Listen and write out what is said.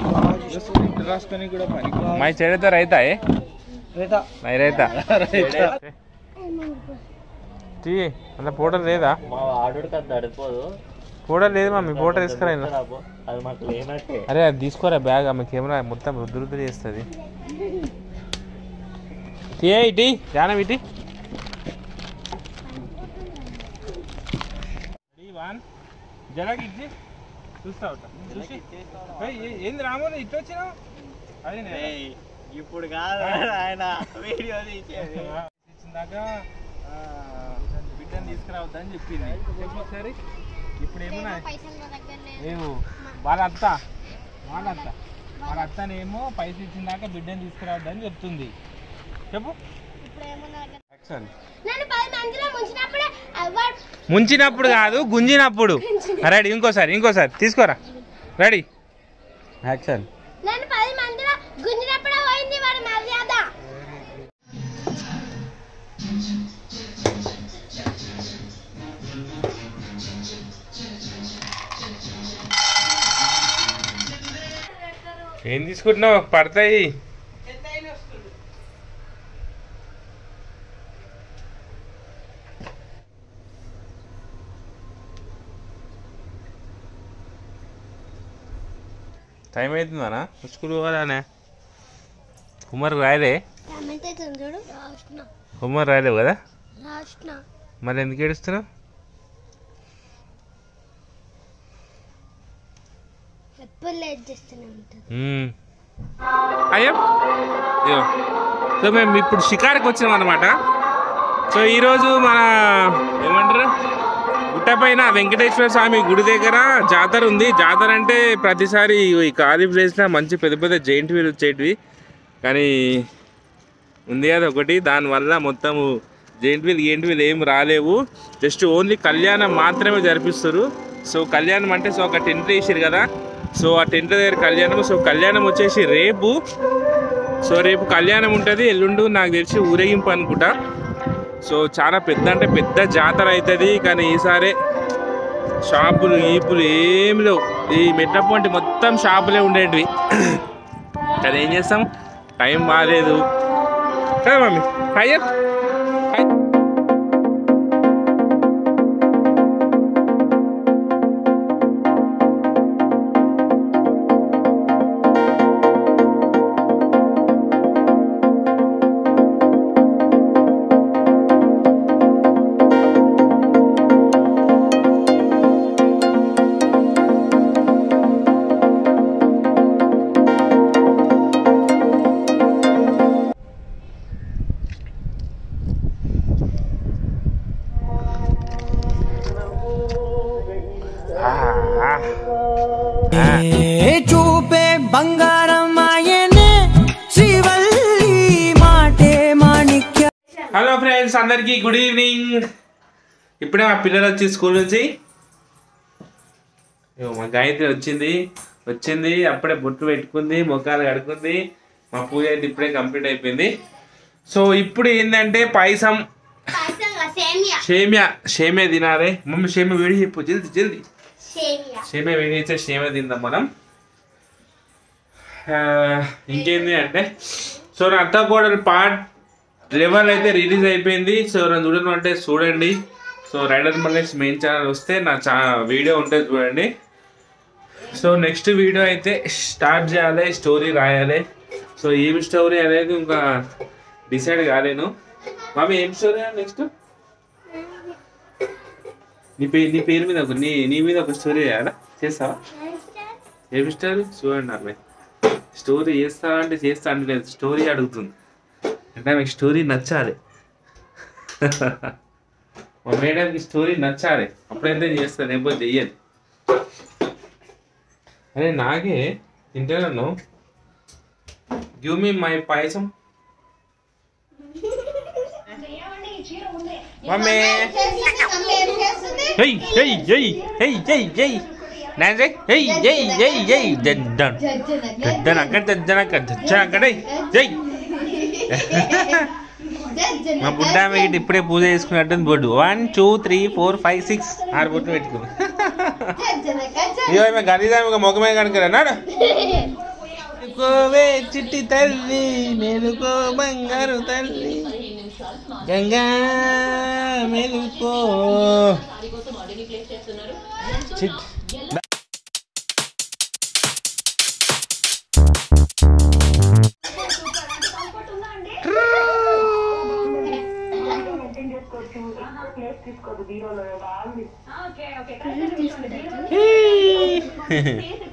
రాసుకొని కూడా పనికి మై చెడితే రైతా ఏ రైతా మై రైతా తీ అలా ఫోటో లేదా మా ఆడుడికి అంత అడిపోదు ఫోటో లేదు మమ్మీ ఫోటో తీసుకురా అది మాకు లేనట్టే అరే అది తీసుకోరా బ్యాగ్ ఆమె కెమెరా మొత్తం రుద్దు రుద్దు చేస్తుంది తీయే ఇటీ జానం ఇటీ జలకి ఇచ్చి చూస్తా ఉంటా చూసి ఏయ్, ఏ- ఏంది రాము నువ్వు ఇట్లా వచ్చినావు అదే నేను ఇప్పుడు కాదు ఆయన వీడియో తీసేది ఇచ్చిందాక ఆ, బిడ్డని తీసుకురావద్దని చెప్పింది చెప్పు ఒకసారి ఇప్పుడు ఏమన్నా పైసలు మా దగ్గర లేదు లేవు వాళ్ళ అత్త వాళ్ళ అత్త వాళ్ళ అత్తనేమో పైసలు ఇచ్చిందాక బిడ్డని తీసుకురావద్దని చెప్తుంది చెప్పు ఇప్పుడు ఏమో నా దగ్గర యాక్షన్ నన్ను పది మందిలో ముంచినప్పుడే అవార్డు ముంచినప్పుడు కాదు గుంజినప్పుడు రెడీ ఇంకోసారి ఇంకోసారి తీసుకోరా రెడీ యాక్షన్ నన్ను పది మందిలో గుంజినప్పుడే పోయింది వాడి మర్యాద ఏం తీసుకుంటున్నావు పడతాయి టైం అవుతుందనా స్కూల్ పోవాలనే హోంవర్క్ రాయలే కామెంట్ అయితే చూడు రాసిన హోంవర్క్ రాయలేవు కదా రాసిన మరి ఎందుకు ఏడుస్తున్నావు ఎప్పుడు లేట్ చేస్తూనే ఉంటుంది మ్మ్. అయ్యో ఇదిగో. సో మేము ఇప్పుడు షికారుకి వచ్చినాం అనమాట సో ఈరోజు మన ఏమంటారు గుట్టపైన వెంకటేశ్వర స్వామి గుడి దగ్గర జాతర ఉంది జాతర అంటే ప్రతిసారి ఈ ఖాళీ ప్లేస్లో మంచి పెద్ద పెద్ద జైంట్ వీల్ వచ్చేటివి కానీ ఉంది కదా ఒకటి దానివల్ల మొత్తము జైంట్ వీల్ ఏంటి వీల్ ఏం రాలేవు జస్ట్ ఓన్లీ కళ్యాణం మాత్రమే జరిపిస్తారు సో కళ్యాణం అంటే సో ఒక టెంట్ వేసారు కదా సో ఆ టెంట్ దగ్గర కళ్యాణం సో కళ్యాణం వచ్చేసి రేపు సో రేపు కళ్యాణం ఉంటుంది ఎల్లుండు నాకు తెలిసి ఊరేగింపు అనుకుంటా సో చాలా పెద్ద అంటే పెద్ద జాతర అవుతుంది కానీ ఈసారి షాపులు ఈపులు ఏం లేవు ఈ మెట్లపొంటి మొత్తం షాపులే ఉండేటివి కానీ ఏం చేస్తాం టైం బాగాలేదు కదా మమ్మీ హాయ్ చెప్పు. హాయ్ ఆ, ఆ. ఏ చూపే బంగారం ఆయనే శ్రీవల్లి మాటే మాణిక్య హలో ఫ్రెండ్స్ అందరికీ గుడ్ ఈవినింగ్ ఇప్పుడే మా పిల్లలు వచ్చి స్కూల్ నుంచి ఇగో మా గాయత్రి వచ్చింది వచ్చింది అప్పుడే బొట్టు పెట్టుకుంది ముఖాలు కడుకుంది మా పూజ అయితే ఇప్పుడే కంప్లీట్ అయిపోయింది సో ఇప్పుడు ఏంటంటే పాయసం పాయసంగా సేమియా షేమియా షేమియా తినాలి మమ్మీ షేమియా వేడి చెప్పు జల్ది జల్ది సేమియా షేమియా వేడి చేస్తే షేమియా తిందాం మనం ఆ, ఇంకేంది అంటే సో నా అత్త కోడలు పార్ట్ లెవెల్ అయితే రిలీజ్ అయిపోయింది సో ఎవరైనా చూడడం అంటే చూడండి so rider Mallesh main channel వస్తే నా చా వీడియో ఉంటుంది చూడండి సో నెక్స్ట్ వీడియో అయితే స్టార్ట్ చేయాలి స్టోరీ రాయాలి సో ఏం స్టోరీ అనేది ఇంకా డిసైడ్ కాలేను మామి ఏం స్టోరీ నెక్స్ట్ నీ పేరు నీ పేరు మీద ఒక నీ నీ మీద ఒక స్టోరీ చేయాలా చేస్తావా ఏం స్టోరీ చూడండి ఆమె స్టోరీ చేస్తా అంటే చేస్తా అంటే లేదు స్టోరీ అడుగుతుంది అంటే ఆమెకి స్టోరీ నచ్చాలి మా మేడంకి స్టోరీ నచ్చాలి అప్పుడైతే చేస్తాను లేకపోతే చెయ్యను అరే నాకే తింటాను give me my payasam mummy hey hey hey hey hey hey నేను జై హేయ్ హేయ్ హేయ్ హేయ్ జడ్డన్ జడ్డన్ అక్కడ జడ్డన్ అక్కడ జడ్డన్ అక్కడ జై మా బుడ్డ ఆమెకి ఇప్పుడే పూజ చేసుకున్నట్టుంది బొడ్డు one two three four five six ఆరు బొట్టు పెట్టుకుంది ఇదో ఆమె గలీజ్ ఆమె ముఖమే కనుక నాడు మేలుకోవే చిట్టి తల్లి మేలుకో బంగారు తల్లి గంగా మేలుకో చిట్ ఓకే ఓకే